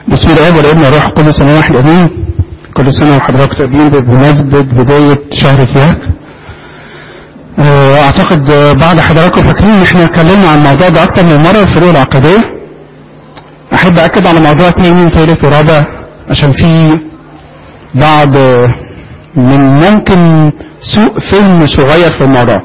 بسم الله والابن والروح القدس سنة واحد امين كل سنة وحضراتكم طيبين بمناسبة بداية شهر كياك اعتقد بعض حضراتكم فاكرين ان احنا اتكلمنا عن الموضوع ده اكتر من مرة الفروق العقدية احب اكد على موضوع تاني ثالث ورابع عشان في بعض من ممكن سوء فهم صغير في الموضوع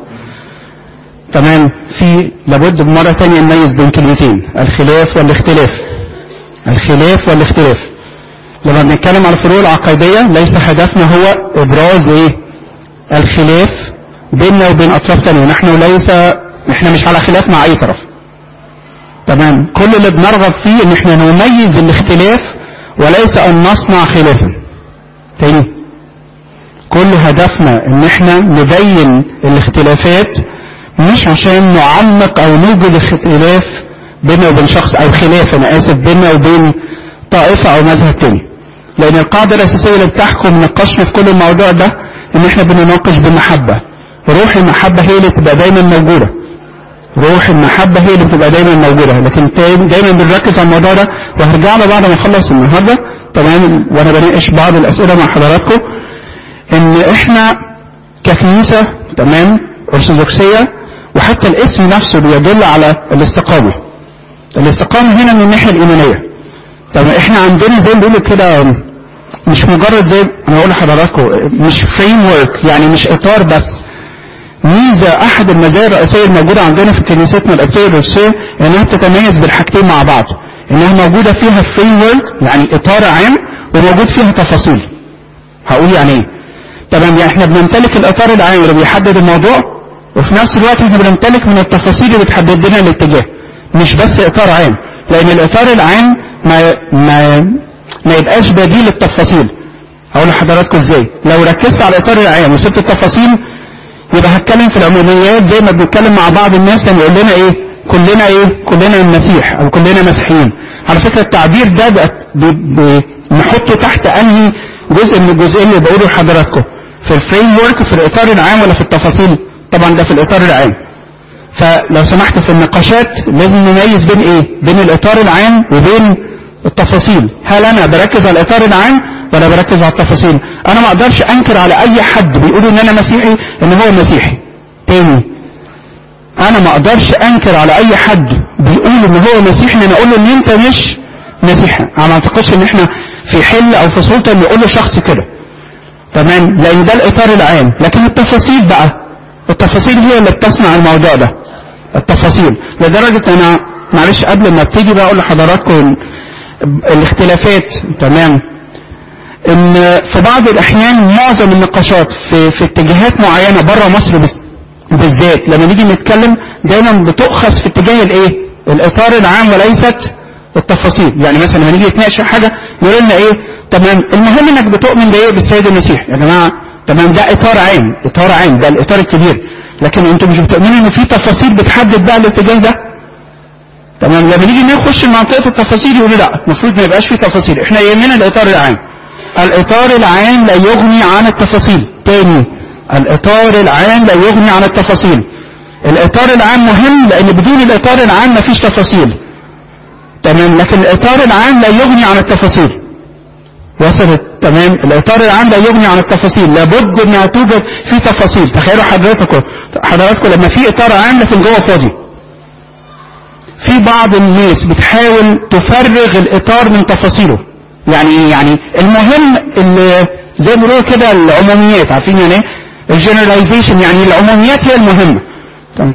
تمام في لابد مرة تانية نميز بين كلمتين الخلاف والاختلاف الخلاف والاختلاف لما بنتكلم على الفروق العقيدية ليس هدفنا هو ابراز ايه الخلاف بيننا وبين اطراف تانية نحن ليس احنا مش على خلاف مع اي طرف تمام كل اللي بنرغب فيه ان احنا نميز الاختلاف وليس ان نصنع خلافا تاني كل هدفنا ان احنا نبين الاختلافات مش عشان نعمق او نوجد اختلاف بيننا وبين شخص او خلاف انا اسف بيننا وبين طائفة او مذهب تاني لان القاعدة الاساسية اللي بتحكم نقاشنا في كل الموضوع ده ان احنا بنناقش بالمحبة روح المحبة هي اللي بتبقى دايما موجودة روح المحبة هي اللي بتبقى دايما موجودة لكن دايما بنركز على الموضوع ده وهرجع له بعد ما اخلص النهاردة تمام وانا بناقش بعض الاسئلة مع حضراتكم ان احنا ككنيسة تمام ارثوذكسية وحتى الاسم نفسه بيدل على الاستقامة الاستقامة هنا من الناحية الإيمانية طب احنا عندنا زي ما بيقولوا كده مش مجرد زي انا اقول لحضراتكم مش فريم ورك يعني مش اطار بس ميزة احد المزايا الرئيسية الموجودة عندنا في كنيستنا الابتدائية الروسية انها بتتميز بالحاجتين مع بعض انها موجودة فيها فريم ورك يعني اطار عام وموجود فيها تفاصيل هقول يعني ايه تمام يعني احنا بنمتلك الاطار العام اللي بيحدد الموضوع وفي نفس الوقت احنا بنمتلك من التفاصيل اللي بتحدد لنا الاتجاه مش بس اطار عام لان الاطار العام ما ما ما يبقاش بديل التفاصيل هقول لحضراتكم ازاي لو ركزت على الاطار العام وسبت التفاصيل يبقى هتكلم في العموميات زي ما بنتكلم مع بعض الناس يعني يقول لنا ايه كلنا ايه كلنا المسيح او كلنا مسيحيين على فكره التعبير ده نحطه تحت انهي جزء من الجزئين اللي بقوله لحضراتكم في الفريم ورك في الاطار العام ولا في التفاصيل طبعا ده في الاطار العام فلو سمحت في النقاشات لازم نميز بين ايه بين الاطار العام وبين التفاصيل هل انا بركز على الاطار العام ولا بركز على التفاصيل انا ما اقدرش انكر على اي حد بيقول ان انا مسيحي ان هو مسيحي تاني انا ما اقدرش انكر على اي حد بيقول ان هو مسيحي ان انا اقول له ان انت مش مسيحي انا ما اعتقدش ان احنا في حل او في سلطه نقول له شخص كده تمام لان ده الاطار العام لكن التفاصيل بقى التفاصيل هي اللي بتصنع الموضوع ده التفاصيل لدرجة انا معلش قبل ما ابتدي بقى اقول لحضراتكم الاختلافات تمام ان في بعض الاحيان معظم النقاشات في, في اتجاهات معينة بره مصر بالذات لما نيجي نتكلم دايما بتؤخذ في اتجاه الايه الاطار العام وليست التفاصيل يعني مثلا لما نيجي نتناقش حاجة يقول لنا ايه تمام المهم انك بتؤمن بايه بالسيد المسيح يا جماعة تمام ده اطار عام اطار عام ده الاطار الكبير لكن انتم مش بتؤمنوا ان في تفاصيل بتحدد بقى الاتجاه ده تمام لما نيجي نخش منطقه التفاصيل يقولوا لا المفروض ما يبقاش في تفاصيل احنا يهمنا الاطار العام الاطار العام لا يغني عن التفاصيل تاني الاطار العام لا يغني عن التفاصيل الاطار العام مهم لان بدون الاطار العام ما فيش تفاصيل تمام لكن الاطار العام لا يغني عن التفاصيل وصلت تمام الاطار العام لا يغني عن التفاصيل لابد انها توجد في تفاصيل تخيلوا حضراتكم حضراتكم لما في اطار عام لكن جوه فاضي في بعض الناس بتحاول تفرغ الاطار من تفاصيله يعني ايه يعني المهم اللي زي ما بيقولوا كده العموميات عارفين يعني ايه الجنراليزيشن يعني العموميات هي المهمه تمام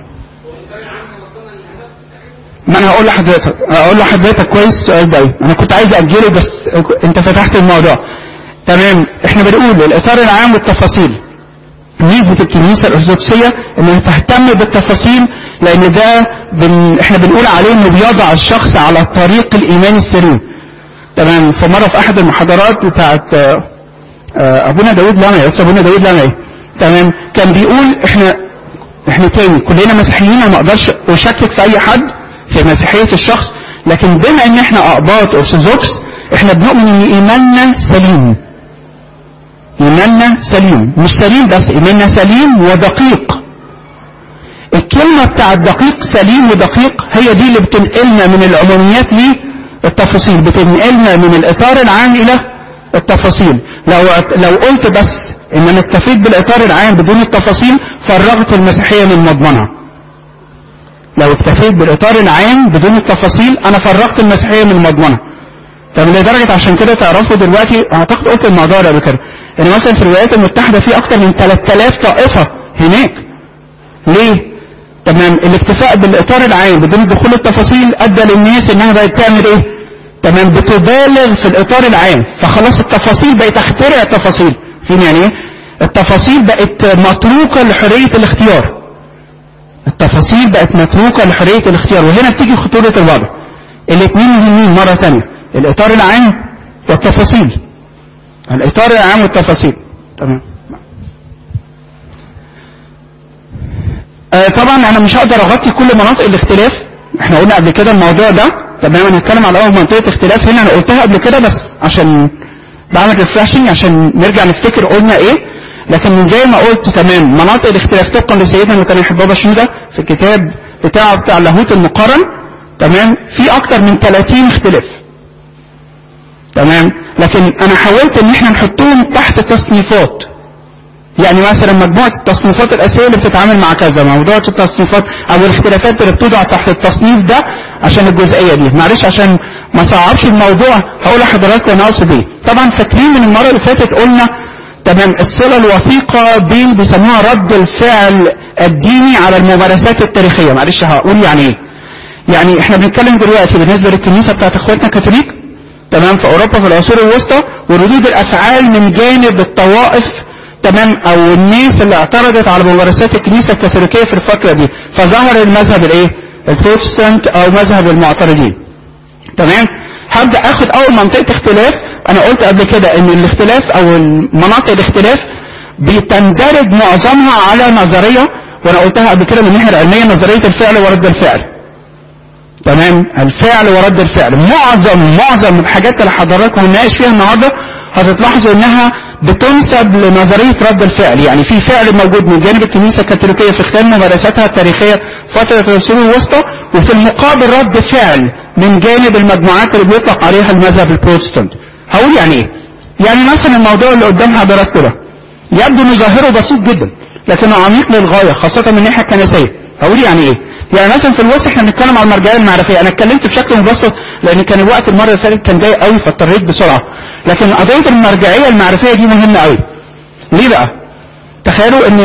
ما انا هقول لحضرتك هقول لحضرتك كويس السؤال ده انا كنت عايز اجله بس انت فتحت الموضوع تمام احنا بنقول الاطار العام والتفاصيل ميزه الكنيسه الارثوذكسيه انها تهتم بالتفاصيل لان ده بن... احنا بنقول عليه انه بيضع الشخص على طريق الايمان السليم تمام فمره في احد المحاضرات بتاعت ابونا داود لمعي ابونا داود لمعي تمام كان بيقول احنا احنا تاني كلنا مسيحيين ما اقدرش اشكك في اي حد في مسيحية الشخص لكن بما ان احنا اقباط ارثوذكس احنا بنؤمن ان ايماننا سليم ايماننا سليم مش سليم بس ايماننا سليم ودقيق الكلمة بتاع الدقيق سليم ودقيق هي دي اللي بتنقلنا من العموميات التفاصيل بتنقلنا من الاطار العام الى التفاصيل لو لو قلت بس ان انا اكتفيت بالاطار العام بدون التفاصيل فرغت المسيحيه من مضمونها لو اكتفيت بالاطار العام بدون التفاصيل انا فرغت المسيحيه من مضمونها طب لدرجه عشان كده تعرفوا دلوقتي اعتقد قلت الموضوع ده قبل كده ان مثلا في الولايات المتحده في اكتر من 3000 طائفه هناك ليه تمام الاكتفاء بالاطار العام بدون دخول التفاصيل ادى للناس انها بقت تعمل ايه تمام بتبالغ في الاطار العام فخلاص التفاصيل بقت تخترع تفاصيل فين يعني ايه التفاصيل بقت متروكه لحريه الاختيار التفاصيل بقت متروكه لحريه الاختيار وهنا بتيجي خطوره الوضع الاثنين مهمين مره ثانيه الاطار العام والتفاصيل الاطار العام والتفاصيل تمام آه طبعا انا مش هقدر اغطي كل مناطق الاختلاف احنا قلنا قبل كده الموضوع ده تمام هنتكلم على اول منطقه اختلاف هنا انا قلتها قبل كده بس عشان بعمل ريفرشنج عشان نرجع نفتكر قلنا ايه لكن زي ما قلت تمام مناطق الاختلاف طبقا لسيدنا المتناحي بابا شنودة في الكتاب بتاعه بتاع اللاهوت المقارن تمام في اكتر من 30 اختلاف تمام لكن انا حاولت ان احنا نحطهم تحت تصنيفات يعني مثلا مجموعة التصنيفات الأساسية اللي بتتعامل مع كذا موضوع التصنيفات أو الاختلافات اللي بتوضع تحت التصنيف ده عشان الجزئية دي معلش عشان ما صعبش الموضوع هقول لحضراتكم أنا أقصد إيه طبعا فاكرين من المرة اللي فاتت قلنا تمام الصلة الوثيقة بين بيسموها رد الفعل الديني على الممارسات التاريخية معلش هقول يعني إيه يعني احنا بنتكلم دلوقتي بالنسبة للكنيسة بتاعت اخواتنا الكاثوليك تمام في اوروبا في العصور الوسطى وردود الافعال من جانب الطوائف تمام او الناس اللي اعترضت على ممارسات الكنيسه الكاثوليكيه في الفتره دي فظهر المذهب الايه البروتستانت او مذهب المعترضين تمام هبدا اخد اول منطقه اختلاف انا قلت قبل كده ان الاختلاف او مناطق الاختلاف بتندرج معظمها على نظريه وانا قلتها قبل كده من الناحيه العلميه نظريه الفعل ورد الفعل تمام الفعل ورد الفعل معظم معظم الحاجات اللي حضراتكم هنناقش فيها النهارده هتلاحظوا انها بتنسب لنظرية رد الفعل يعني في فعل موجود من جانب الكنيسة الكاثوليكية في خلال ممارساتها التاريخية فترة العصور الوسطى وفي المقابل رد فعل من جانب المجموعات اللي بيطلق عليها المذهب البروتستانت هقول يعني ايه يعني مثلا الموضوع اللي قدام حضراتكم ده يبدو انه ظاهره بسيط جدا لكنه عميق للغاية خاصة من الناحية الكنسية هقول يعني ايه يعني مثلا في الوسط احنا بنتكلم على المرجعيه المعرفيه انا اتكلمت بشكل مبسط لان كان الوقت المره اللي فاتت كان ضيق قوي فاضطريت بسرعه لكن قضيه المرجعيه المعرفيه دي مهمه قوي ليه بقى تخيلوا ان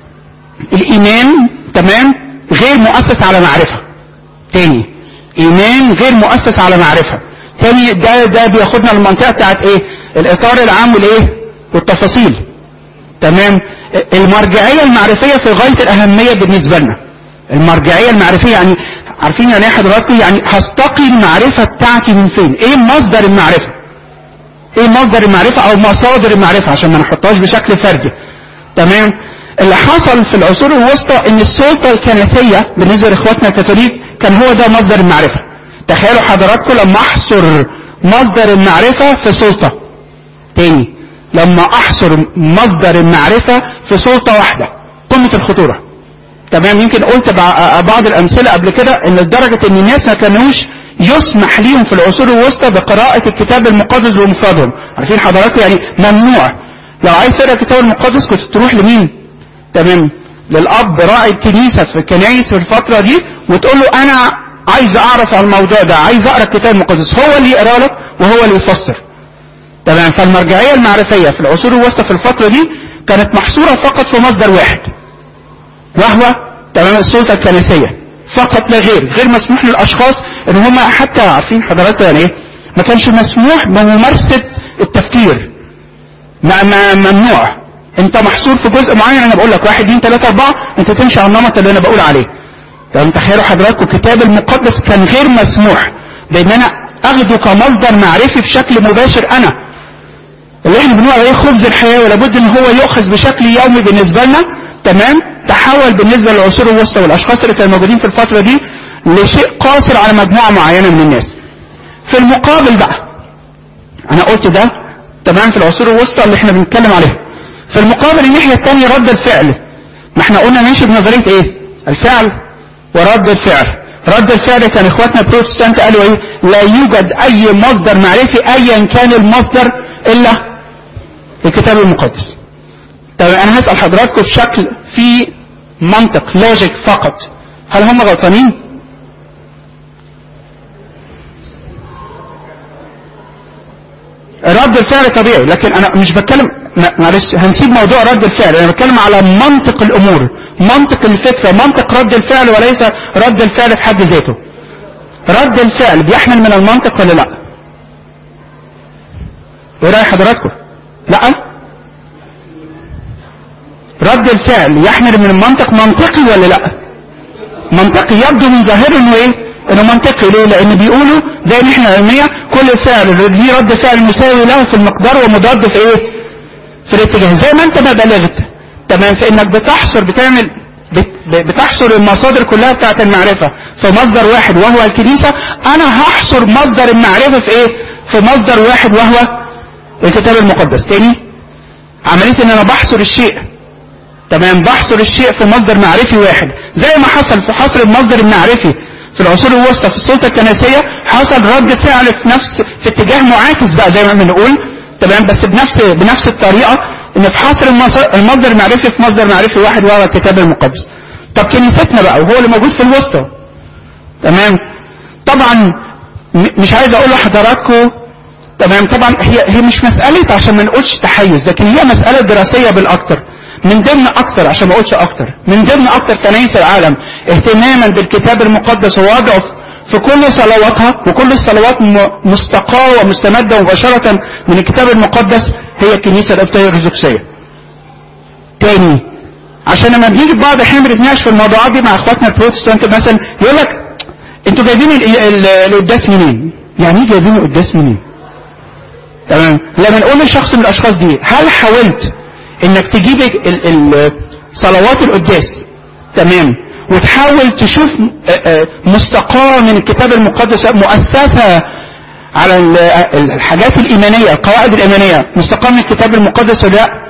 الايمان تمام غير مؤسس على معرفه تاني ايمان غير مؤسس على معرفه تاني ده ده بياخدنا للمنطقه بتاعت ايه الاطار العام والايه والتفاصيل تمام المرجعيه المعرفيه في غايه الاهميه بالنسبه لنا المرجعية المعرفية يعني عارفين يعني ايه حضراتكم يعني هستقي المعرفة بتاعتي من فين ايه مصدر المعرفة ايه مصدر المعرفة او مصادر المعرفة عشان ما نحطهاش بشكل فردي تمام اللي حصل في العصور الوسطى ان السلطة الكنسية بالنسبة لاخواتنا الكاثوليك كان هو ده مصدر المعرفة تخيلوا حضراتكم لما احصر مصدر المعرفة في سلطة تاني لما احصر مصدر المعرفة في سلطة واحدة قمة الخطورة تمام يمكن قلت بعض الامثله قبل كده ان لدرجه ان الناس ما كانوش يسمح ليهم في العصور الوسطى بقراءه الكتاب المقدس بمفردهم عارفين حضراتكم يعني ممنوع لو عايز تقرا الكتاب المقدس كنت تروح لمين تمام للاب راعي الكنيسه في الكنايس في الفتره دي وتقول له انا عايز اعرف عن الموضوع ده عايز اقرا الكتاب المقدس هو اللي يقرا لك وهو اللي يفسر تمام فالمرجعيه المعرفيه في العصور الوسطى في الفتره دي كانت محصوره فقط في مصدر واحد وهو تمام السلطة الكنسية فقط لا غير غير مسموح للأشخاص ان هم حتى عارفين حضراتكم يعني ايه ما كانش مسموح بممارسة التفكير ما ما ممنوع انت محصور في جزء معين انا بقول لك واحد اثنين ثلاثة اربعة انت تمشي على النمط اللي انا بقول عليه تمام تخيلوا حضراتكم الكتاب المقدس كان غير مسموح بان انا اخده كمصدر معرفي بشكل مباشر انا اللي احنا بنقول عليه خبز الحياة ولابد ان هو يؤخذ بشكل يومي بالنسبة لنا تمام تحول بالنسبة للعصور الوسطى والأشخاص اللي كانوا موجودين في الفترة دي لشيء قاصر على مجموعة معينة من الناس في المقابل بقى أنا قلت ده تمام في العصور الوسطى اللي احنا بنتكلم عليها في المقابل الناحية الثانية رد الفعل ما احنا قلنا نمشي بنظرية ايه الفعل ورد الفعل رد الفعل كان اخواتنا البروتستانت قالوا ايه لا يوجد اي مصدر معرفي ايا كان المصدر الا الكتاب المقدس طب انا هسأل حضراتكم بشكل في منطق لوجيك فقط هل هم غلطانين رد الفعل طبيعي لكن انا مش بتكلم معلش هنسيب موضوع رد الفعل انا بتكلم على منطق الامور منطق الفكره منطق رد الفعل وليس رد الفعل في حد ذاته رد الفعل بيحمل من المنطق ولا لا ايه راي حضراتكم لا رد الفعل يحمل من المنطق منطقي ولا لا منطقي يبدو من ظاهره انه ايه انه منطقي ليه لان بيقولوا زي ما احنا علمية كل فعل ليه رد فعل مساوي له في المقدار ومضاد في ايه في الاتجاه زي ما انت ما بلغت تمام في انك بتحصر بتعمل بتحصر المصادر كلها بتاعت المعرفة في مصدر واحد وهو الكنيسة انا هحصر مصدر المعرفة في ايه في مصدر واحد وهو الكتاب المقدس تاني عملية ان انا بحصر الشيء تمام بحصر الشيء في مصدر معرفي واحد زي ما حصل في حصر المصدر المعرفي في العصور الوسطى في السلطة الكنسية حصل رد فعل في نفس في اتجاه معاكس بقى زي ما بنقول تمام بس بنفس بنفس الطريقة ان في حصر المصدر المعرفي في مصدر معرفي واحد وهو الكتاب المقدس طب كنيستنا بقى وهو اللي موجود في الوسطى تمام طبعا مش عايز اقول لحضراتكم تمام طبعا هي هي مش مسألة عشان ما نقولش تحيز لكن هي مسألة دراسية بالاكتر من ضمن اكتر عشان ما اقولش اكتر من ضمن اكتر كنايس العالم اهتماما بالكتاب المقدس ووضعه في كل صلواتها وكل الصلوات مستقاة ومستمدة مباشرة من الكتاب المقدس هي الكنيسة القبطية الارثوذكسية. تاني عشان لما بنيجي بعض الاحيان بنتناقش في الموضوعات دي مع اخواتنا البروتستانت مثلا يقول لك انتوا جايبين القداس منين؟ يعني ايه جايبين القداس منين؟ تمام لما نقول لشخص من الاشخاص دي هل حاولت انك تجيب صلوات القداس تمام وتحاول تشوف مستقاة من الكتاب المقدس مؤسسة على الحاجات الإيمانية القواعد الإيمانية مستقاة من الكتاب المقدس ولا لا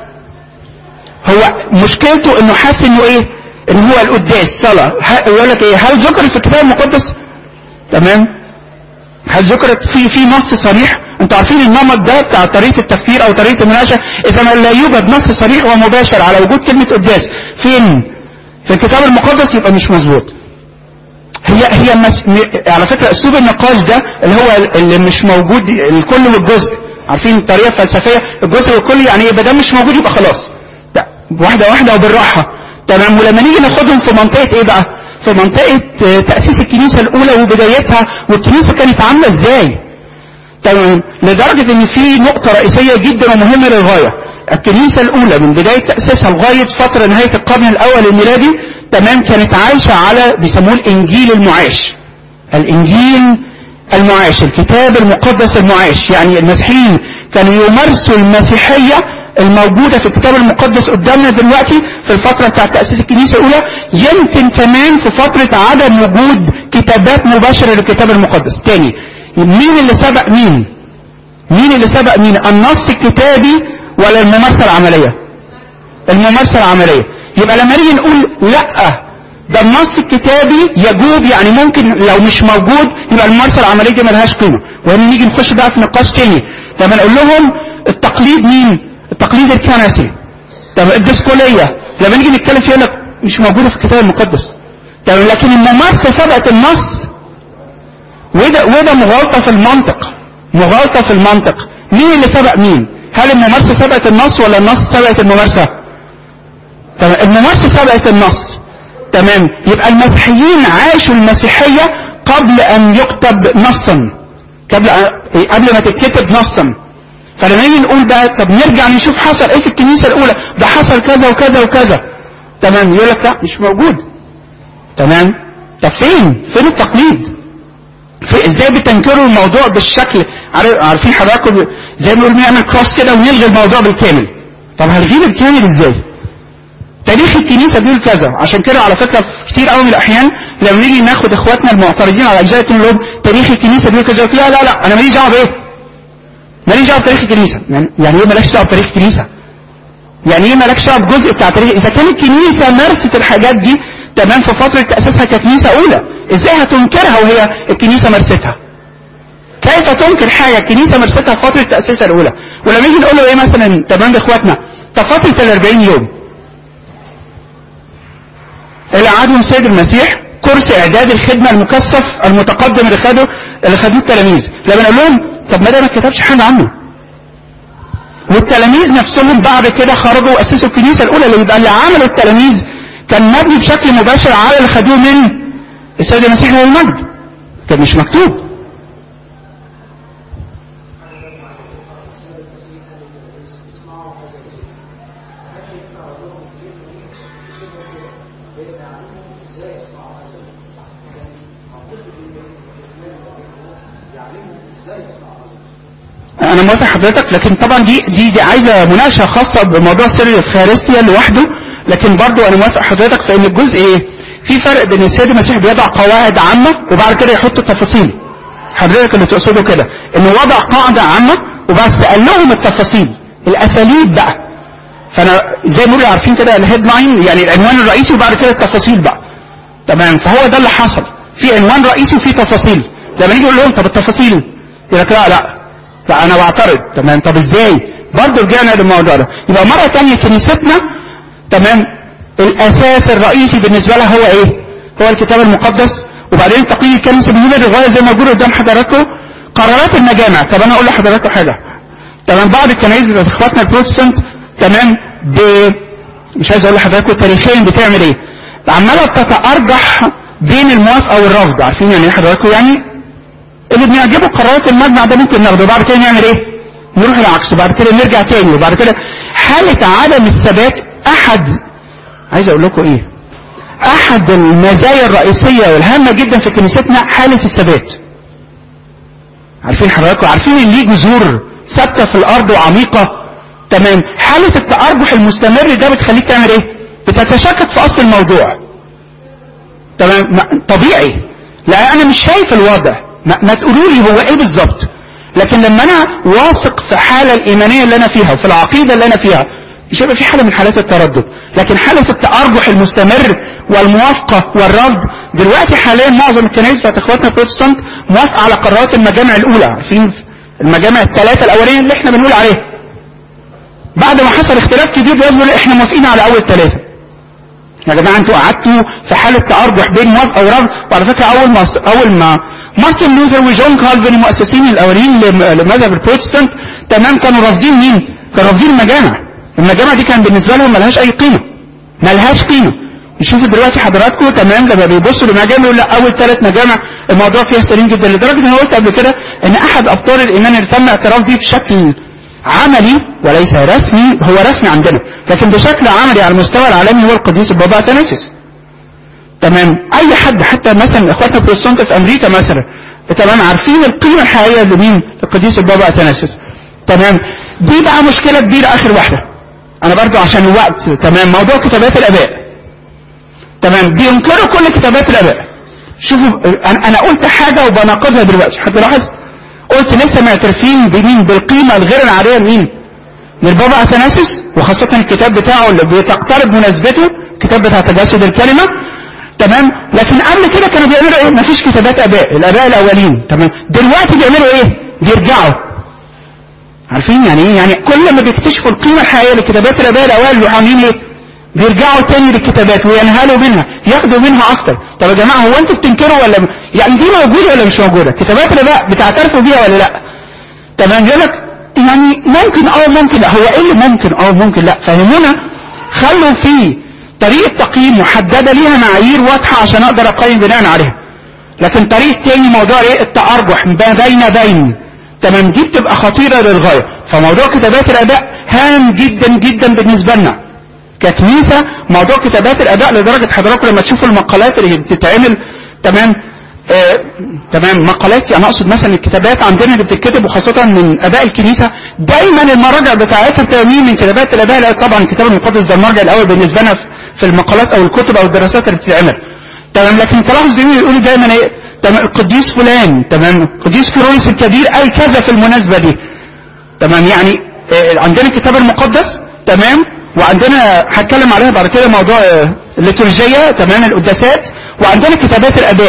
هو مشكلته انه حاسس انه ايه ان هو القداس صلاة يقول لك ايه هل ذكر في الكتاب المقدس تمام هل ذكرت في في نص صريح انتوا عارفين النمط ده بتاع طريقه التفكير او طريقه المناقشه اذا ما لا يوجد نص صريح ومباشر على وجود كلمه قداس فين في الكتاب المقدس يبقى مش مظبوط هي هي مس... على فكره اسلوب النقاش ده اللي هو اللي مش موجود الكل والجزء عارفين الطريقه الفلسفيه الجزء والكل يعني يبقى ده مش موجود يبقى خلاص واحده واحده وبالراحه تمام ولما نيجي ناخدهم في منطقه ايه بقى في منطقه تاسيس الكنيسه الاولى وبدايتها والكنيسه كانت عامله ازاي تمام لدرجة ان في نقطة رئيسية جدا ومهمة للغاية الكنيسة الاولى من بداية تأسيسها لغاية فترة نهاية القرن الاول الميلادي تمام كانت عايشة على بيسموه الانجيل المعاش الانجيل المعاش الكتاب المقدس المعاش يعني المسيحيين كانوا يمارسوا المسيحية الموجودة في الكتاب المقدس قدامنا دلوقتي في الفترة بتاعت تأسيس الكنيسة الأولى يمكن كمان في فترة عدم وجود كتابات مباشرة للكتاب المقدس تاني مين اللي سبق مين مين اللي سبق مين النص الكتابي ولا الممارسة العملية الممارسة العملية يبقى لما نيجي نقول لا ده النص الكتابي يجوب يعني ممكن لو مش موجود يبقى الممارسة العملية دي ملهاش قيمة وهنا نيجي نخش بقى في نقاش تاني لما نقول لهم التقليد مين التقليد الكنسي طب الديسكولية لما نيجي نتكلم فيها لك مش موجودة في الكتاب المقدس طب لكن الممارسة سبقت النص وده وده مغالطة في المنطق مغالطة في المنطق مين اللي سبق مين هل الممارسة سبقت النص ولا النص سبقت الممارسة تمام الممارسة سبقت النص تمام يبقى المسيحيين عاشوا المسيحية قبل ان يكتب نصا قبل قبل ما تتكتب نصا فلما نيجي نقول بقى طب نرجع نشوف حصل ايه في الكنيسة الاولى ده حصل كذا وكذا وكذا تمام يقول لك لا مش موجود تمام طب فين فين التقليد في ازاي بتنكروا الموضوع بالشكل عارفين حضراتكم زي ما بنقول نعمل كروس كده ونلغي الموضوع بالكامل طب هنلغيه بالكامل ازاي تاريخ الكنيسه بيقول كذا عشان كده على فكره في كتير قوي من الاحيان لما نيجي ناخد اخواتنا المعترضين على اجزاء النقول تاريخ الكنيسه بيقول كذا لا لا لا انا ماليش دعوه بايه ماليش دعوه بتاريخ الكنيسه يعني ايه مالكش دعوه بتاريخ الكنيسه يعني ايه مالكش دعوه بجزء بتاع تاريخ اذا كانت الكنيسه مارست الحاجات دي تمام في فتره تاسيسها ككنيسه اولى ازاي هتنكرها وهي الكنيسه مارستها كيف تنكر حاجه الكنيسه مارستها في فتره تاسيسها الاولى ولما يجي نقول له ايه مثلا تمام لاخواتنا طب فتره ال 40 يوم اللي قعدهم السيد المسيح كرسي اعداد الخدمه المكثف المتقدم اللي خده اللي خدوه التلاميذ لما نقول لهم طب ما ده ما كتبش حاجه عنه والتلاميذ نفسهم بعد كده خرجوا واسسوا الكنيسه الاولى اللي يبقى اللي عملوا التلاميذ كان مبني بشكل مباشر على اللي خدوه من السيد المسيح له المجد كان مش مكتوب انا موافق حضرتك لكن طبعا دي دي, دي عايزه مناقشه خاصه بموضوع سر الافخارستيا لوحده لكن برضو انا موافق حضرتك في ان الجزء ايه في فرق بين السيد المسيح بيضع قواعد عامه وبعد كده يحط التفاصيل حضرتك اللي تقصده كده انه وضع قاعده عامه وبس قال لهم التفاصيل الاساليب بقى فانا زي ما بيقولوا عارفين كده الهيد لاين يعني العنوان الرئيسي وبعد كده التفاصيل بقى تمام فهو ده اللي حصل في عنوان رئيسي وفي تفاصيل لما نيجي نقول لهم طب التفاصيل يقول لك لا لا فانا بعترض تمام طب ازاي برضه رجعنا للموضوع ده يبقى مره ثانيه كنيستنا تمام الاساس الرئيسي بالنسبه لها هو ايه هو الكتاب المقدس وبعدين تقييم الكنيسه بدون الروايه زي ما موجود قدام حضراتكم قرارات المجامع طب انا اقول لحضراتكم حاجه تمام بعض الكنائس بتاعت اخواتنا البروتستانت تمام ب مش عايز اقول لحضراتكم تاريخيا بتعمل ايه عماله تتارجح بين الموافقه والرفض عارفين يعني ايه حضراتكم يعني اللي بنعجبه قرارات المجمع ده ممكن ناخده بعد كده نعمل ايه نروح العكس وبعد كده نرجع تاني وبعد كده حالة عدم الثبات احد عايز اقول لكم ايه احد المزايا الرئيسية والهامة جدا في كنيستنا حالة الثبات عارفين حضراتكم عارفين ان ليه جذور ثابتة في الارض وعميقة تمام حالة التأرجح المستمر ده بتخليك تعمل ايه بتتشكك في اصل الموضوع تمام طبيعي لا انا مش شايف الوضع ما, ما تقولوا لي هو ايه بالظبط لكن لما انا واثق في الحالة الايمانية اللي انا فيها وفي العقيدة اللي انا فيها مش هيبقى في حالة من حالات التردد لكن حالة التأرجح المستمر والموافقة والرفض دلوقتي حاليا معظم الكنائس بتاعت اخواتنا البروتستانت موافقة على قرارات المجامع الاولى عارفين المجامع الثلاثة الاولين اللي احنا بنقول عليها بعد ما حصل اختلاف كبير بيقول احنا موافقين على اول ثلاثة يا جماعة انتوا قعدتوا في حالة تأرجح بين موافقة ورفض وعلى فكرة اول ما اول ما مارتن لوثر وجون كالفن المؤسسين الاولين لمذهب البروتستانت تمام كانوا رافضين مين؟ كانوا رافضين المجامع المجامع دي كان بالنسبة لهم ملهاش اي قيمة ملهاش قيمة نشوف دلوقتي حضراتكم تمام لما بيبصوا لمجامع يقول لا اول ثلاث مجامع الموضوع فيها سليم جدا لدرجة ان انا قلت قبل كده ان احد ابطال الايمان اللي تم اعتراف بيه بشكل عملي وليس رسمي هو رسمي عندنا لكن بشكل عملي على المستوى العالمي هو القديس البابا اثناسيس تمام اي حد حتى مثلا اخواتنا البروتستانت في امريكا مثلا تمام عارفين القيمه الحقيقيه لمين القديس البابا اثناسيس تمام دي بقى مشكله كبيره اخر واحده انا برضو عشان الوقت تمام موضوع كتابات الاباء تمام بينكروا كل كتابات الاباء شوفوا انا انا قلت حاجه وبناقضها دلوقتي حتى لاحظ قلت لسه معترفين بمين بالقيمه الغير العاديه لمين للبابا اثناسيس وخاصه الكتاب بتاعه اللي بتقترب مناسبته الكتاب بتاع تجسد الكلمه تمام لكن قبل كده كانوا بيعملوا ايه مفيش كتابات اباء الاباء الاولين تمام دلوقتي بيعملوا ايه بيرجعوا عارفين يعني ايه يعني كل ما بيكتشفوا القيمه الحقيقيه لكتابات الاباء الاوائل اللي عاملين ايه بيرجعوا تاني للكتابات وينهلوا منها ياخدوا منها اكتر طب يا جماعه هو انتوا بتنكروا ولا يعني دي موجوده ولا مش موجوده كتابات الاباء بتعترفوا بيها ولا لا تمام يقول لك يعني ممكن اه ممكن لا هو ايه اللي ممكن اه ممكن لا فهمونا خلوا فيه طريقة تقييم محددة ليها معايير واضحة عشان اقدر اقيم بناء عليها لكن طريق تاني موضوع ايه التأرجح بين بين تمام دي بتبقى خطيرة للغاية فموضوع كتابات الاداء هام جدا جدا بالنسبة لنا ككنيسة موضوع كتابات الاداء لدرجة حضراتكم لما تشوفوا المقالات اللي بتتعمل تمام آه تمام مقالات يعني اقصد مثلا الكتابات عندنا اللي بتتكتب وخاصة من اباء الكنيسة دايما المراجع بتاعتها بتبقى من كتابات الاباء لا طبعا الكتاب المقدس ده المرجع الاول بالنسبة لنا في المقالات او الكتب او الدراسات اللي بتتعمل تمام لكن تلاحظ دايما يقولوا دايما ايه تمام القديس فلان تمام القديس كيرويس الكبير قال كذا في المناسبة دي تمام يعني آه عندنا الكتاب المقدس تمام وعندنا هتكلم عليها بعد كده موضوع الليتورجية تمام القداسات وعندنا كتابات الاباء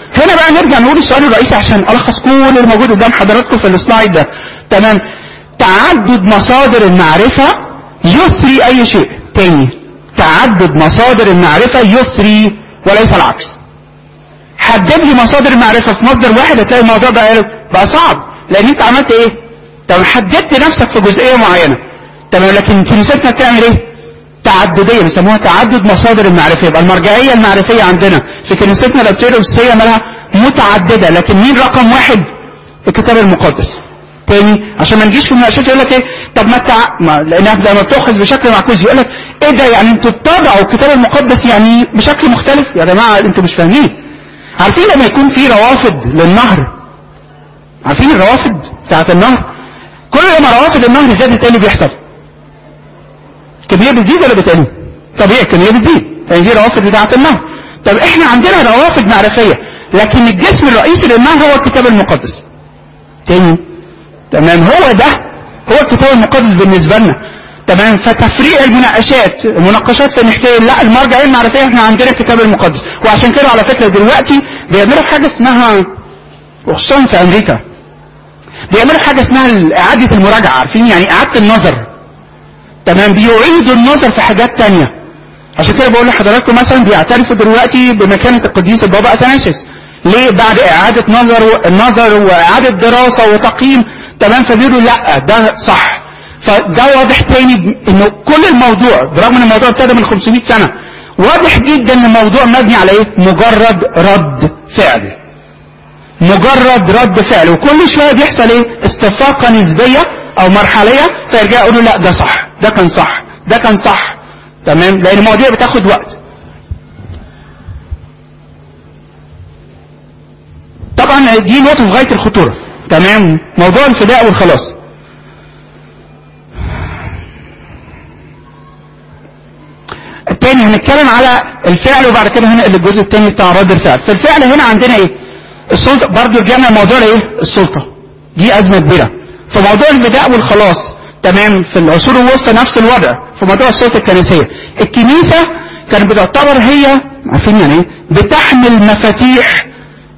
هنا بقى نرجع نقول السؤال الرئيسي عشان الخص كل اللي موجود قدام حضراتكم في السلايد ده تمام تعدد مصادر المعرفة يثري اي شيء تاني تعدد مصادر المعرفة يثري وليس العكس حدد لي مصادر المعرفة في مصدر واحد هتلاقي الموضوع بقى بقى صعب لان انت عملت ايه طب حددت نفسك في جزئية معينة تمام لكن كنيستنا بتعمل ايه تعددية بيسموها تعدد مصادر المعرفة يبقى المرجعية المعرفية عندنا في كنيستنا الابتدائية مالها متعددة لكن مين رقم واحد الكتاب المقدس تاني عشان ما نجيش في مناقشات يقول لك ايه طب ما تع... ما لانها لما بتؤخذ بشكل معكوس يقول لك ايه ده يعني انتوا بتضعوا الكتاب المقدس يعني بشكل مختلف يا جماعه انتوا مش فاهمين عارفين لما يكون في روافد للنهر عارفين الروافد بتاعت النهر كل ما روافد النهر زادت ايه اللي بيحصل الكميه بتزيد ولا بتقل طبيعي الكميه بتزيد يعني دي روافد بتاعت النهر طب احنا عندنا روافد معرفيه لكن الجسم الرئيسي للنهر هو الكتاب المقدس تاني تمام هو ده هو الكتاب المقدس بالنسبه لنا تمام فتفريع المناقشات المناقشات في نحكي لا المرجعيه المعرفيه احنا عندنا الكتاب المقدس وعشان كده على فكره دلوقتي بيعملوا حاجه اسمها وخصوصا في امريكا بيعملوا حاجه اسمها اعاده المراجعه عارفين يعني اعاده النظر تمام بيعيدوا النظر في حاجات تانية عشان كده بقول لحضراتكم مثلا بيعترفوا دلوقتي بمكانه القديس البابا اثناسيس ليه بعد اعاده نظر النظر واعاده دراسه وتقييم تمام فبيقولوا لا ده صح فده واضح تاني انه كل الموضوع برغم ان الموضوع ابتدى من 500 سنة واضح جدا ان الموضوع مبني على ايه مجرد رد فعل مجرد رد فعل وكل شوية بيحصل ايه استفاقة نسبية او مرحلية فيرجع يقولوا لا ده صح ده كان صح ده كان صح تمام لان المواضيع بتاخد وقت طبعا دي نقطة في غاية الخطورة تمام موضوع الفداء والخلاص التاني هنتكلم على الفعل وبعد كده هنقل الجزء التاني بتاع رد الفعل في الفعل هنا عندنا ايه السلطة برضو رجعنا الموضوع ايه السلطة دي ازمة كبيرة في موضوع الفداء والخلاص تمام في العصور الوسطى نفس الوضع في موضوع السلطة الكنسية الكنيسة كانت بتعتبر هي عارفين يعني ايه بتحمل مفاتيح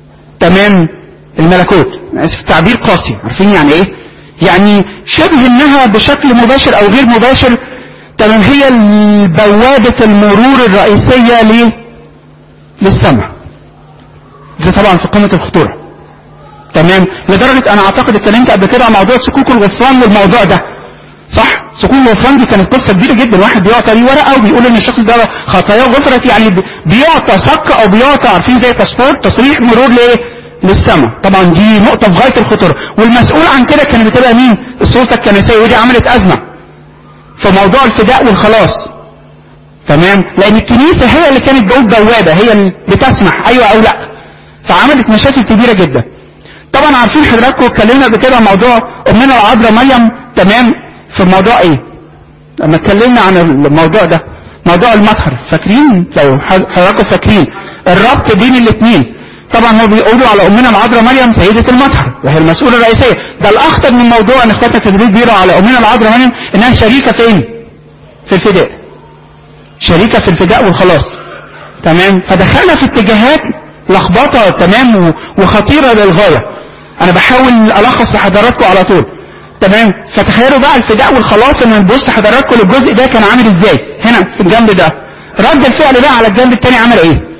تمام الملكوت اسف تعبير قاسي عارفين يعني ايه يعني شبه انها بشكل مباشر او غير مباشر تمام هي بوابة المرور الرئيسية ليه للسماء دي طبعا في قمة الخطورة تمام لدرجة انا اعتقد اتكلمت قبل كده عن موضوع صكوك الغفران والموضوع ده صح صكوك الغفران دي كانت قصة كبيرة جدا واحد بيعطى ليه ورقة وبيقول ان الشخص ده خطاياه غفرت يعني بيعطى صك او بيعطى عارفين زي باسبور تصريح مرور لايه للسماء طبعا دي نقطة في غاية الخطورة والمسؤول عن كده كانت بتبقى مين السلطة الكنسية ودي عملت ازمة في موضوع الفداء والخلاص تمام لان الكنيسة هي اللي كانت جوه بوابة هي اللي بتسمح ايوه او لا فعملت مشاكل كبيرة جدا طبعا عارفين حضراتكم اتكلمنا قبل كده عن موضوع امنا العذراء مريم تمام في موضوع ايه لما اتكلمنا عن الموضوع ده موضوع المطهر فاكرين لو حضراتكم فاكرين الربط بين الاثنين طبعا هو بيقولوا على امنا العذراء مريم سيدة المطهر وهي المسؤولة الرئيسية ده الاخطر من موضوع ان اخواتك الجديد بيقولوا على امنا العذراء مريم انها شريكة فين في الفداء شريكة في الفداء والخلاص تمام فدخلنا في اتجاهات لخبطة تمام وخطيرة للغاية انا بحاول الخص لحضراتكم على طول تمام فتخيلوا بقى الفداء والخلاص لما نبص حضراتكم للجزء ده كان عامل ازاي هنا في الجنب ده رد الفعل بقى على الجنب التاني عمل ايه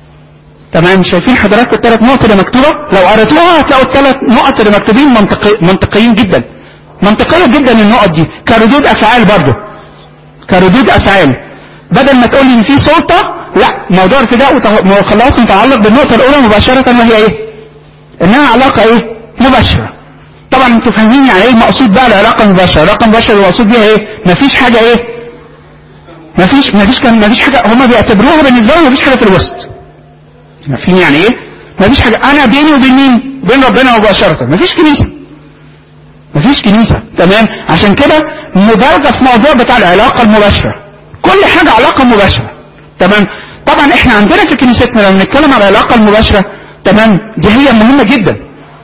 تمام شايفين حضراتكم الثلاث نقط اللي مكتوبه لو قريتوها هتلاقوا الثلاث نقط اللي مكتوبين منطقي منطقيين جدا منطقيه جدا النقط دي كردود افعال برضه كردود افعال بدل ما تقول لي ان في سلطه لا موضوع الفداء وخلاص متعلق بالنقطه الاولى مباشره وهي ايه انها علاقه ايه مباشره طبعا انتوا فاهمين يعني ايه المقصود بقى العلاقه المباشره العلاقه المباشره المقصود بيها ايه مفيش حاجه ايه مفيش مفيش كان مفيش حاجه هم بيعتبروها بالنسبه لهم مفيش حاجه في الوسط عارفين يعني ايه مفيش حاجة انا بيني وبين مين بين ربنا مباشرة مفيش كنيسة مفيش كنيسة تمام عشان كده مبالغة في موضوع بتاع العلاقة المباشرة كل حاجة علاقة مباشرة تمام طبعا احنا عندنا في كنيستنا لما نتكلم على العلاقة المباشرة تمام دي هي مهمة جدا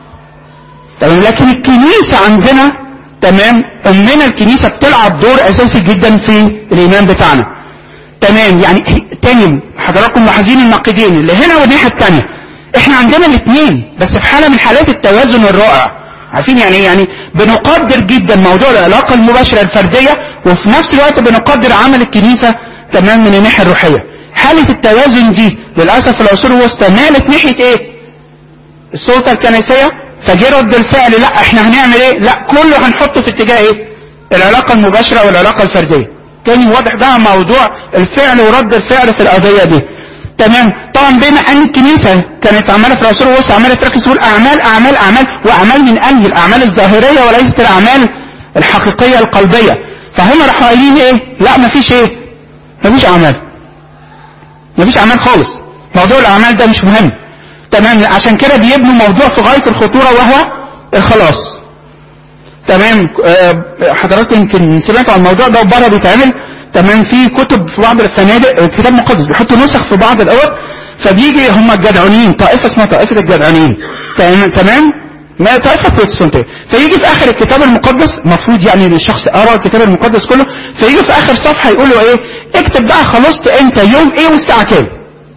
تمام لكن الكنيسة عندنا تمام امنا الكنيسة بتلعب دور اساسي جدا في الايمان بتاعنا تمام يعني تاني حضراتكم ملاحظين النقيضين اللي هنا والناحيه الثانيه احنا عندنا الاثنين بس في حالة من حالات التوازن الرائع عارفين يعني ايه يعني بنقدر جدا موضوع العلاقة المباشرة الفردية وفي نفس الوقت بنقدر عمل الكنيسة تمام من الناحية الروحية حالة التوازن دي للأسف في العصور الوسطى مالت ناحية ايه السلطة الكنسية فجه رد الفعل لا احنا هنعمل ايه لا كله هنحطه في اتجاه ايه العلاقة المباشرة والعلاقة الفردية تاني واضح بقى موضوع الفعل ورد الفعل في القضية دي تمام طبعا بما ان الكنيسة كانت عمالة في العصور الوسطى عمالة تركز تقول اعمال اعمال اعمال واعمال من انهي الاعمال الظاهرية وليست الاعمال الحقيقية القلبية فهم راحوا قايلين ايه لا مفيش ايه مفيش اعمال مفيش اعمال خالص موضوع الاعمال ده مش مهم تمام عشان كده بيبنوا موضوع في غاية الخطورة وهو الخلاص تمام آه، حضراتكم يمكن سمعتوا عن الموضوع ده وبره بيتعمل تمام في كتب في بعض الفنادق آه، كتاب مقدس بيحطوا نسخ في بعض الاوقات فبيجي هم الجدعانيين طائفه اسمها طائفه الجدعانيين تمام تمام ما طائفه بروتستانتيه فيجي في اخر الكتاب المقدس المفروض يعني الشخص قرا الكتاب المقدس كله فيجي في اخر صفحه يقول له ايه اكتب بقى خلصت امتى يوم ايه والساعه كام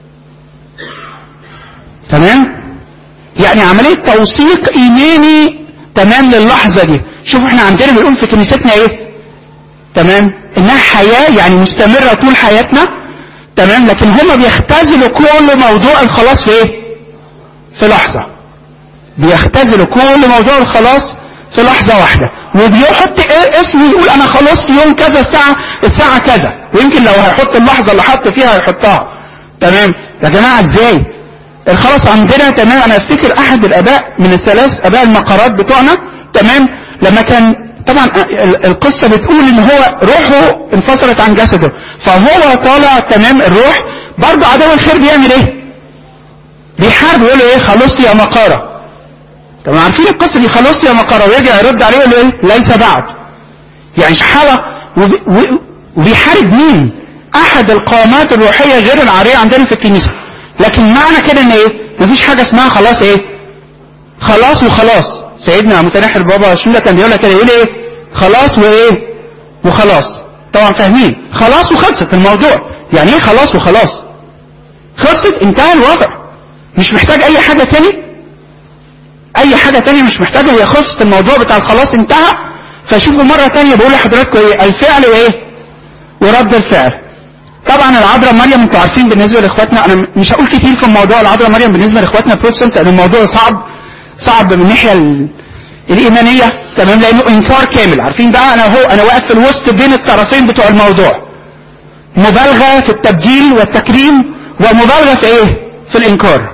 تمام يعني عمليه توثيق ايماني تمام للحظه دي شوفوا احنا عندنا بنقول في كنيستنا ايه تمام انها حياه يعني مستمره طول حياتنا تمام لكن هم بيختزلوا كل موضوع الخلاص في ايه في لحظه بيختزلوا كل موضوع الخلاص في لحظة واحدة وبيحط ايه اسمه يقول انا خلصت يوم كذا الساعة الساعة كذا ويمكن لو هيحط اللحظة اللي حط فيها هيحطها تمام يا جماعة ازاي الخلاص عندنا تمام انا افتكر احد الاباء من الثلاث اباء المقارات بتوعنا تمام لما كان طبعا ال- القصة بتقول ان هو روحه انفصلت عن جسده فهو طالع تمام الروح برضه عدو الخير بيعمل ايه بيحارب يقول له ايه خلصت يا مقارة طب عارفين القصة دي خلصت يا مقارة ويرجع يرد عليه يقول له ايه ليس بعد يعني شحالة وبي- و- وبيحارب مين احد القامات الروحية غير العارية عندنا في الكنيسة لكن معنى كده ان ايه مفيش حاجة اسمها خلاص ايه خلاص وخلاص سيدنا متنحي البابا شنو كان بيقول لك كده يقول ايه خلاص وايه وخلاص طبعا فاهمين خلاص وخلصت الموضوع يعني ايه خلاص وخلاص خلصت انتهى الوضع مش محتاج اي حاجة تاني اي حاجة تانية مش محتاجة هي خلصت الموضوع بتاع الخلاص انتهى فشوفوا مرة تانية بقول لحضراتكم ايه الفعل وايه ورد الفعل طبعا العذراء مريم انتوا عارفين بالنسبة لاخواتنا انا مش هقول كتير في الموضوع العذراء مريم بالنسبة لاخواتنا بروتستانت لان الموضوع صعب صعب من الناحية ال- الايمانية تمام لانه انكار كامل عارفين بقى انا هو انا واقف في الوسط بين الطرفين بتوع الموضوع مبالغة في التبجيل والتكريم ومبالغة في ايه في الانكار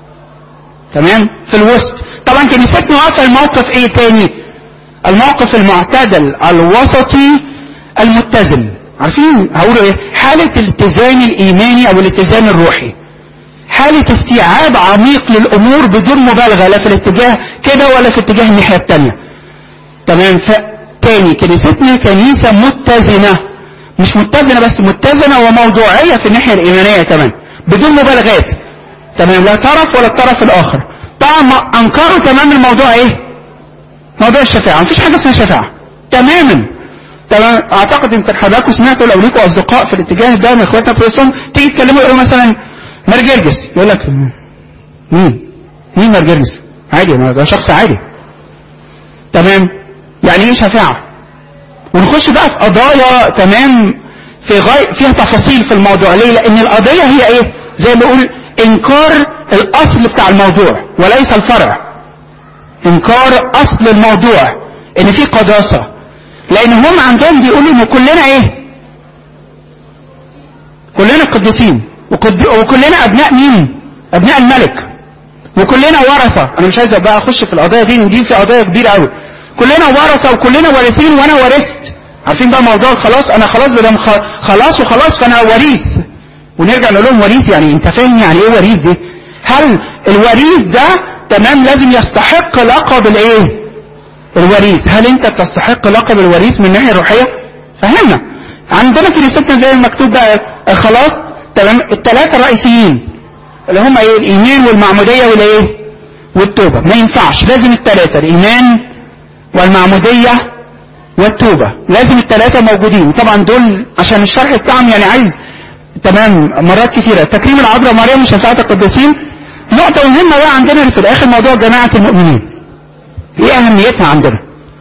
تمام في الوسط طبعا كنيستنا واقفه الموقف ايه تاني الموقف المعتدل الوسطي المتزن عارفين هقولوا ايه حالة الاتزان الايماني او الاتزان الروحي حالة استيعاب عميق للامور بدون مبالغة لا في الاتجاه كده ولا في اتجاه الناحية التانية تمام فتاني كنيستنا كنيسة متزنة مش متزنة بس متزنة وموضوعية في الناحية الايمانية كمان بدون مبالغات تمام لا طرف ولا الطرف الاخر طبعا ما انكروا تمام الموضوع ايه موضوع الشفاعة مفيش حاجة اسمها شفاعة تماما تمام اعتقد يمكن حضراتكم سمعتوا لو ليكوا اصدقاء في الاتجاه ده من اخواتنا بروتستانت تيجي تكلموا يقولوا مثلا مرجرجس يقول لك مين مين مرجرجس عادي ما ده شخص عادي تمام يعني ايه شفاعة ونخش بقى في قضايا تمام في غاية فيها تفاصيل في الموضوع ليه لان القضية هي ايه زي ما بقول انكار الاصل بتاع الموضوع وليس الفرع انكار اصل الموضوع ان في قداسة لان هم عندهم بيقولوا ان كلنا ايه كلنا قديسين وقد- وكلنا ابناء مين ابناء الملك وكلنا ورثة انا مش عايز بقى اخش في القضايا دي دي في قضايا كبيرة قوي كلنا ورثة وكلنا وارثين وانا ورثت عارفين بقى موضوع خلاص انا خلاص بدل خلاص وخلاص فانا وريث ونرجع نقول لهم وريث يعني انت فاهم يعني ايه وريث دي هل الوريث ده تمام لازم يستحق لقب الايه الوريث هل انت تستحق لقب الوريث من الناحيه الروحيه فهمنا عندنا كنيستنا زي المكتوب بقى خلاص تمام الثلاثه الرئيسيين اللي هم ايه الايمان والمعموديه والايه والتوبه ما ينفعش لازم الثلاثه الايمان والمعموديه والتوبه لازم الثلاثه موجودين طبعا دول عشان الشرح بتاعهم يعني عايز تمام مرات كثيرة تكريم العذراء مريم وشفاعة القديسين نقطة مهمة بقى عندنا في الآخر موضوع جماعة المؤمنين ايه أهميتها عندنا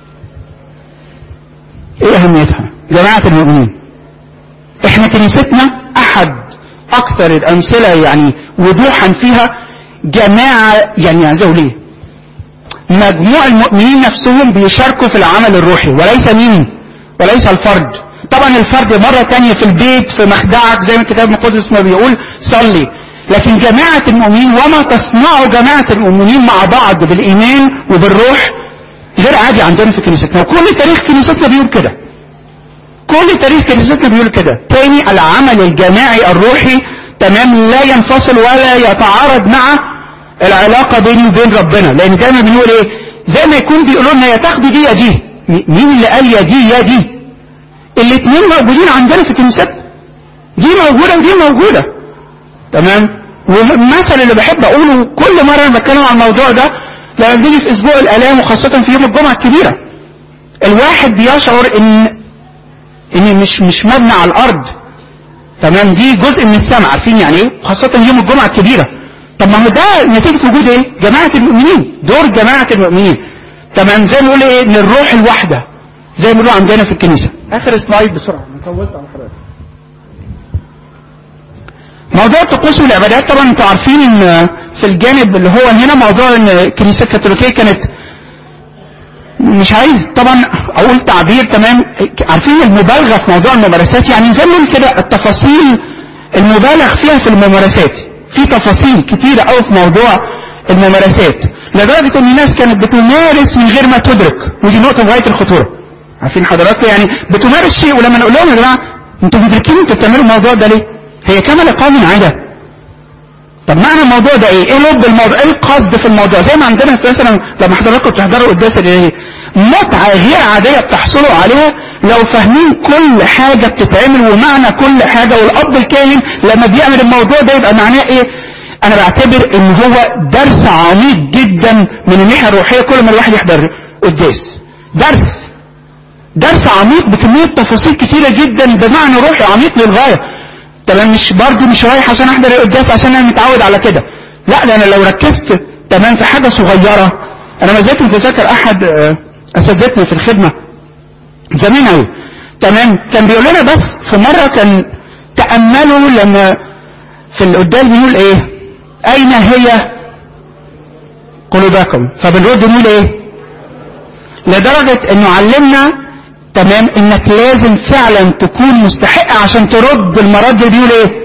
ايه أهميتها جماعة المؤمنين احنا كنيستنا أحد أكثر الأمثلة يعني وضوحا فيها جماعة يعني عايز أقول ايه مجموع المؤمنين نفسهم بيشاركوا في العمل الروحي وليس مين وليس الفرد طبعا الفرد مرة تانية في البيت في مخدعك زي ما الكتاب المقدس ما بيقول صلي لكن جماعة المؤمنين وما تصنعه جماعة المؤمنين مع بعض بالإيمان وبالروح غير عادي عندنا في كنيستنا وكل تاريخ كنيستنا بيقول كده كل تاريخ كنيستنا بيقول كده تاني العمل الجماعي الروحي تمام لا ينفصل ولا يتعارض مع العلاقة بيني وبين ربنا لأن دايما بنقول إيه زي ما يكون بيقولوا لنا يا تاخدوا دي يا دي مين اللي قال يا دي يا دي الاثنين موجودين عندنا في كنيستنا دي موجودة ودي موجودة تمام والمثل اللي بحب اقوله كل مرة انا بتكلم عن الموضوع ده لما بنيجي في اسبوع الالام وخاصة في يوم الجمعة الكبيرة الواحد بيشعر ان ان مش مش مبنى على الارض تمام دي جزء من السماء عارفين يعني ايه خاصة يوم الجمعة الكبيرة طب ما هو ده نتيجة وجود ايه جماعة المؤمنين دور جماعة المؤمنين تمام زي ما نقول ايه ان الروح الواحدة زي ما بيقولوا عندنا في الكنيسة اخر سلايد بسرعة انا طولت على حضرتك موضوع الطقوس والعبادات طبعا انتوا عارفين ان في الجانب اللي هو هنا موضوع ان الكنيسة الكاثوليكية كانت مش عايز طبعا اقول تعبير تمام عارفين المبالغة في موضوع الممارسات يعني زي ما نقول كده التفاصيل المبالغ فيها في الممارسات في تفاصيل كتيرة قوي في موضوع الممارسات لدرجة ان الناس كانت بتمارس من غير ما تدرك ودي نقطة غاية الخطورة عارفين حضراتكم يعني بتمارس شيء ولما نقول لهم يا جماعة انتوا مدركين انتوا بتعملوا الموضوع ده ليه هي كما لقوم عادة طب معنى الموضوع ده ايه ايه لب الموضوع ايه القصد في الموضوع زي ما عندنا في مثلا لما حضراتكم بتحضروا قداس ايه متعة غير عادية بتحصلوا عليها لو فاهمين كل حاجة بتتعمل ومعنى كل حاجة والاب الكاهن لما بيعمل الموضوع ده يبقى معناه ايه انا بعتبر ان هو درس عميق جدا من الناحية الروحية كل ما الواحد يحضر قداس درس درس عميق بكمية تفاصيل كتيرة جدا بمعنى روحي عميق للغاية تمام مش برضه مش رايح عشان احضر القداس عشان انا متعود على كده لا ده انا لو ركزت تمام في حاجة صغيرة انا ما زلت متذكر احد اساتذتنا في الخدمة زمان قوي تمام كان بيقول لنا بس في مرة كان تأملوا لما في القداس بيقول ايه اين هي قلوبكم فبنرد نقول ايه لدرجة انه علمنا تمام انك لازم فعلا تكون مستحق عشان ترد المرد اللي بيقول ايه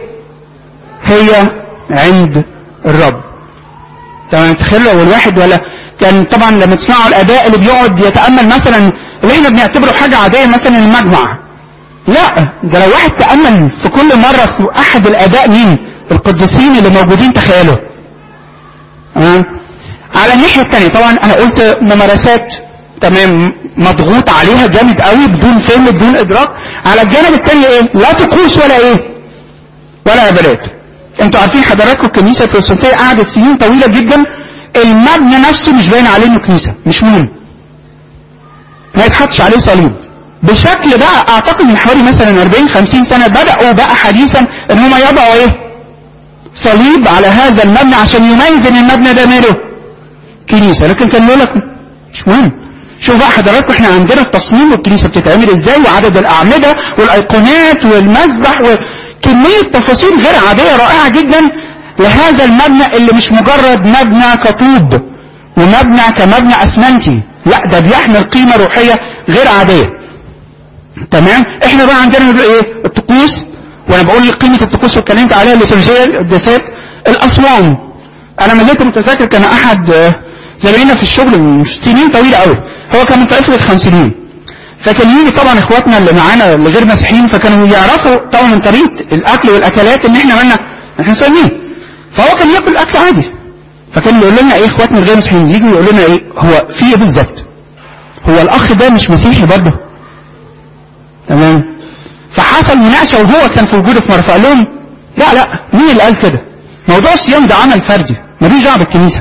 هي عند الرب تمام تخيلوا لو الواحد ولا كان طبعا لما تسمعوا الاداء اللي بيقعد يتامل مثلا اللي احنا بنعتبره حاجه عاديه مثلا المجمع لا ده لو واحد تامل في كل مره في احد الاداء مين القديسين اللي موجودين تخيلوا تمام على الناحيه الثانيه طبعا انا قلت ممارسات تمام مضغوط عليها جامد قوي بدون فهم بدون ادراك على الجانب الثاني ايه لا طقوس ولا ايه ولا عبادات انتوا عارفين حضراتكم الكنيسه البروتستانتيه قعدت سنين طويله جدا المبنى نفسه مش باين عليه انه كنيسه مش مهم ما يتحطش عليه صليب بشكل بقى اعتقد من حوالي مثلا 40 50 سنه بداوا بقى حديثا ان هم يضعوا ايه صليب على هذا المبنى عشان يميز ان المبنى ده ماله كنيسه لكن كان يقول لك مش مهم شوف بقى حضراتكم احنا عندنا في تصميم الكنيسه بتتعمل ازاي وعدد الاعمده والايقونات والمسبح وكميه تفاصيل غير عاديه رائعه جدا لهذا المبنى اللي مش مجرد مبنى كطوب ومبنى كمبنى اسمنتي لا ده بيحمل قيمه روحيه غير عاديه تمام احنا بقى عندنا ايه الطقوس وانا بقول قيمه الطقوس واتكلمت عليها الليتورجيه القداسات الاصوام انا ما زلت متذكر كان احد زمايلنا في الشغل من سنين طويله قوي هو كان من طائفه الخمسينيين فكان يجي طبعا اخواتنا اللي معانا اللي غير مسيحيين فكانوا يعرفوا طبعا من طريقه الاكل والاكلات ان احنا مالنا احنا صايمين فهو كان ياكل اكل عادي فكان يقول لنا ايه اخواتنا الغير مسيحيين يجوا يقول لنا ايه هو في ايه بالظبط هو الاخ ده مش مسيحي برضه تمام فحصل مناقشه وهو كان في وجوده في مره فقال لهم لا لا مين اللي قال كده موضوع الصيام ده عمل فردي ملوش دعوه بالكنيسه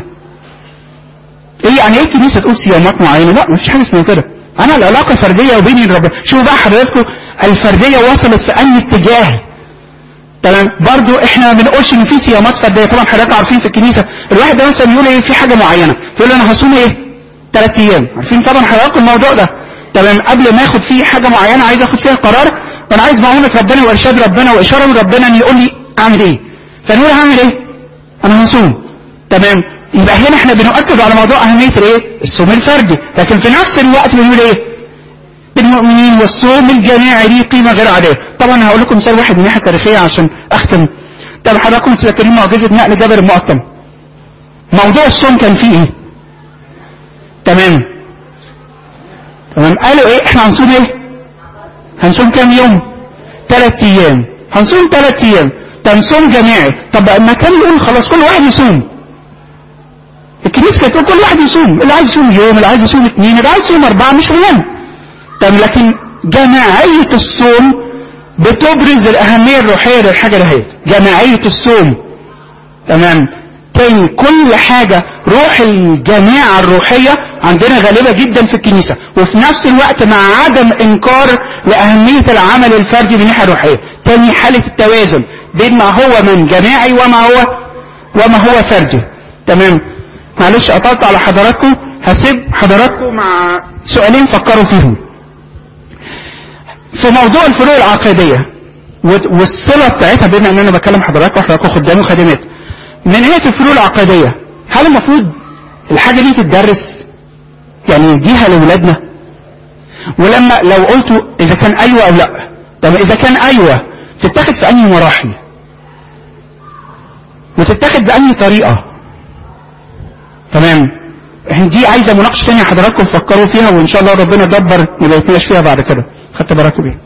ايه يعني ايه الكنيسه تقول صيامات معينه لا مفيش حاجه اسمها كده انا العلاقه فرديه وبيني وبين ربنا شوفوا بقى حضراتكم الفرديه وصلت في انهي اتجاه تمام برضو احنا ما بنقولش ان في صيامات فرديه طبعا حضرتك عارفين في الكنيسه الواحد ده مثلا يقول ايه في حاجه معينه يقول انا هصوم ايه ثلاث ايام عارفين طبعا حضراتكم الموضوع ده تمام قبل ما اخد فيه حاجه معينه عايز اخد فيها قرار وانا عايز معونه ربنا وارشاد ربنا واشاره من ربنا ان يقول لي اعمل ايه فنقول هعمل ايه انا هصوم تمام يبقى هنا احنا بنؤكد على موضوع اهميه الايه الصوم الفردي لكن في نفس الوقت بنقول ايه المؤمنين والصوم الجماعي ليه قيمه غير عاديه طبعا هقول لكم مثال واحد من ناحيه تاريخيه عشان اختم طب حضراتكم متذكرين معجزه نقل جبل المقطم موضوع الصوم كان فيه ايه تمام تمام قالوا ايه احنا هنصوم ايه هنصوم كام يوم ثلاث ايام هنصوم ثلاث ايام طب صوم جماعي طب ما كان يقول خلاص كل واحد يصوم الكنيسه كانت تقول كل واحد يصوم اللي عايز يصوم يوم اللي عايز يصوم اثنين اللي عايز يصوم اربعه مش مهم طب لكن جماعيه الصوم بتبرز الاهميه الروحيه للحاجه دهيت جماعيه الصوم تمام تاني كل حاجة روح الجماعة الروحية عندنا غالبة جدا في الكنيسة وفي نفس الوقت مع عدم انكار لأهمية العمل الفردي من الناحية الروحية تاني حالة التوازن بين ما هو من جماعي وما هو وما هو فردي تمام معلش قطعت على حضراتكم هسيب حضراتكم مع سؤالين فكروا فيهم في موضوع الفروق العقيدية والصلة بتاعتها بما ان انا بكلم حضراتكم وحضراتكم خدام وخادمات من ناحيه الفروق العقديه هل المفروض الحاجه دي تتدرس يعني نديها لاولادنا ولما لو قلتوا اذا كان ايوه او لا طب اذا كان ايوه تتاخد في انهي مراحل وتتاخد بانهي طريقه تمام دي عايزه مناقشه ثانيه حضراتكم فكروا فيها وان شاء الله ربنا يدبر نبقى نتناقش فيها بعد كده خدت بالكم بيها